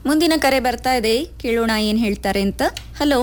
ಮುಂದಿನ ಕರೆ ಬರ್ತಾ ಇದೆ ಕೇಳೋಣ ಏನ್ ಹೇಳ್ತಾರೆ ಅಂತ ಹಲೋ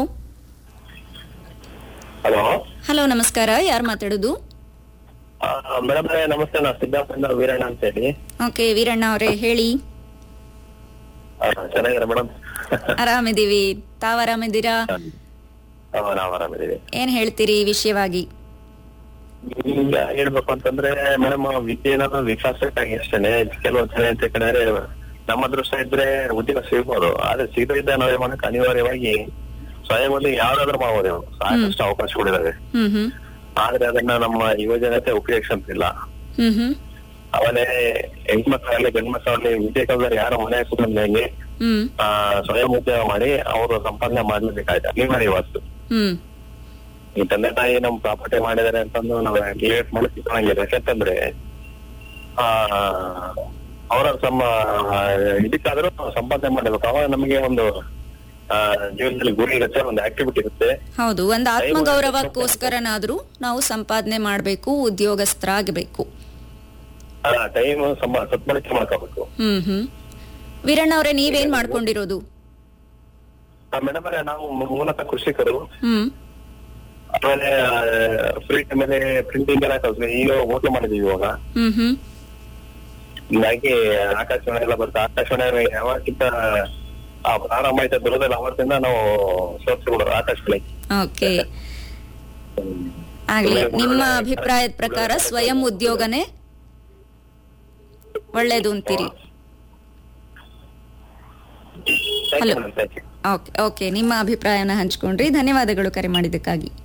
ಹಲೋ ಹಲೋ ನಮಸ್ಕಾರ ಯಾರು ಮಾತಾಡೋದು ಮೇಡಮ್ ನಮಸ್ತೆ ನಾನು ಸಿದ್ದಾಪುರ ವೀರಣ್ಣ ಅಂತ ಹೇಳಿ ಓಕೆ ವೀರಣ್ಣ ಅವರೇ ಹೇಳಿ ಆ, ಚೆನ್ನಾಗಿರ ಮೇಡಮ್ ಆರಾಮಿದೀವಿ ತಾವ್ ಆರಾಮಿದ್ದೀರಾ ನಾವು ಆರಾಮಿದ್ದೀವಿ ಏನ್ ಹೇಳ್ತೀರಿ ಈ ವಿಷಯವಾಗಿ ಈಗ ಹೇಳ್ಬೇಕು ಅಂತಂದ್ರೆ ಮೇಡಮ್ ವಿದ್ಯೆ ಅನ್ನೋದು ವಿಕಾಸ ಆಗಿ ಅಷ್ಟೇನೆ ಕೆಲವು ಜನ ಅಂತ ಕಡೆ ನಮ್ಮ ಅದೃಷ್ಟ ಇದ್ರೆ ಉದ್ಯೋಗ ಸಿಗ್ಬೋದು ಆದ್ರೆ ಸಿಗದಿದ್ದ ನಾವೇ ಮಾಡಕ್ ಅನಿವಾರ್ಯವಾಗಿ ಸ್ವಯಂ ಒಂದು ಯಾವ್ದಾದ್ರು ಮಾಡ್ಬೋದು ಇವಾಗ. ಸಾಕಷ್ಟು ಅವಕಾಶಗಳಿದಾವೆ ಹ್ಮ್ ಹ್ಮ್ ಆದ್ರೆ ಅದನ್ನ ನಮ್ಮ ಯುವಜನತೆ ಉಪಯೋಗಿಸಂತಿಲ್ಲ ಹ್ಮ್ ಹ್ಮ್ ಅವನೇ ಹೆಣ್ಮಕ್ಳಾಗ್ಲಿ ಗಂಡ್ಮಕ್ಳಾಗ್ಲಿ ವಿದ್ಯೆ ಕಲ್ತಾರೆ ಯಾರು ಮನೆ ಕುಟುಂಬದಲ್ಲಿ ಹ್ಮ್ ಆ ಸ್ವಯಂ ಉದ್ಯೋಗ ಮಾಡಿ ಅವರು ಸಂಪಾದನೆ ಮಾಡ್ಲೇಬೇಕಾಯ್ತು ಅನಿವಾರ್ಯ ಇವತ್ತು ಹ್ಮ್ ಈ ತಂದೆ ತಾಯಿ ನಮ್ ಪ್ರಾಪರ್ಟಿ ಮಾಡಿದಾರೆ ಅಂತಂದು ನಾವು ಡಿವೇಟ್ ಮಾಡಿ ತಿಳ್ಕೊಂಡಂಗಿದೆ ಯಾಕಂತಂದ್ರೆ ಆ ಅವರ ಸಮ ಇದಕ್ಕಾದ್ರೂ ಸಂಪಾದನೆ ಮಾಡ್ಬೇಕು ಅವಾಗ ನಮಗೆ ಒಂದು ಆ ಜೀವನದಲ್ಲಿ ಗುರಿ ಇರುತ್ತೆ ಒಂದು ಆಕ್ಟಿವಿಟಿ ಇರುತ್ತೆ ಹೌದು ಒಂದು ಆತ್ಮಗೌರವಕ್ಕೋಸ್ಕರನಾದ್ರೂ ನಾವು ಸಂಪಾದನೆ ಮಾಡಬೇಕು ಉದ್ಯೋಗಸ್ಥರಾಗಬೇಕು ಟೈಮ್ ಸಮ ಸದ್ಬಳಕೆ ಮಾಡ್ಕೋಬೇಕು ಹ್ಮ್ ಹ್ಮ್ ವೀರಣ್ಣ ಅವರೇ ನೀವೇನ್ ಮಾಡ್ಕೊಂಡಿರೋದು ಮೇಡಮ್ ನಾವು ಮೂಲತಃ ಕೃಷಿಕರು ಹ್ಮ್ ಆಮೇಲೆ ಫ್ರೀ ಟೈಮಲ್ಲಿ ಪ್ರಿಂಟಿಂಗ್ ಎಲ್ಲ ಕಲ್ತ್ವಿ ಈಗ ಹೋಟ್ಲು ಮಾಡಿದೀವಿ ಇವಾಗ ಹ್ಮ್ ಹ್ಮ್ ಹೀಗಾಗಿ ಆಕಾಶವಾಣಿ ಎಲ್ಲ ಬರುತ್ತೆ ಆಕಾಶವಾಣಿ ಯಾವಾಗಿಂತ ಆ ಪ್ರಾರಂಭ ಆಯ್ತಾ ಬರೋದಿಲ್ಲ ಅವತ್ತಿಂದ ನಾವು ಸೋತ್ಬಿಡೋದು ಆಕಾಶವಾಣಿ ಓಕೆ ಆಗ್ಲಿ ನಿಮ್ಮ ಅಭಿಪ್ರಾಯದ ಪ್ರಕಾರ ಸ್ವಯಂ ಉದ್ಯೋಗನೇ ಒಳ್ಳೇದು ಅಂತೀರಿ Thank you Hello. madam, thank you. Okay okay ನಿಮ್ಮ ಅಭಿಪ್ರಾಯನ ಹಂಚ್ಕೊಂಡ್ರಿ ಧನ್ಯವಾದಗಳು ಕರೆ ಮಾಡಿದ್ದಕ್ಕಾಗಿ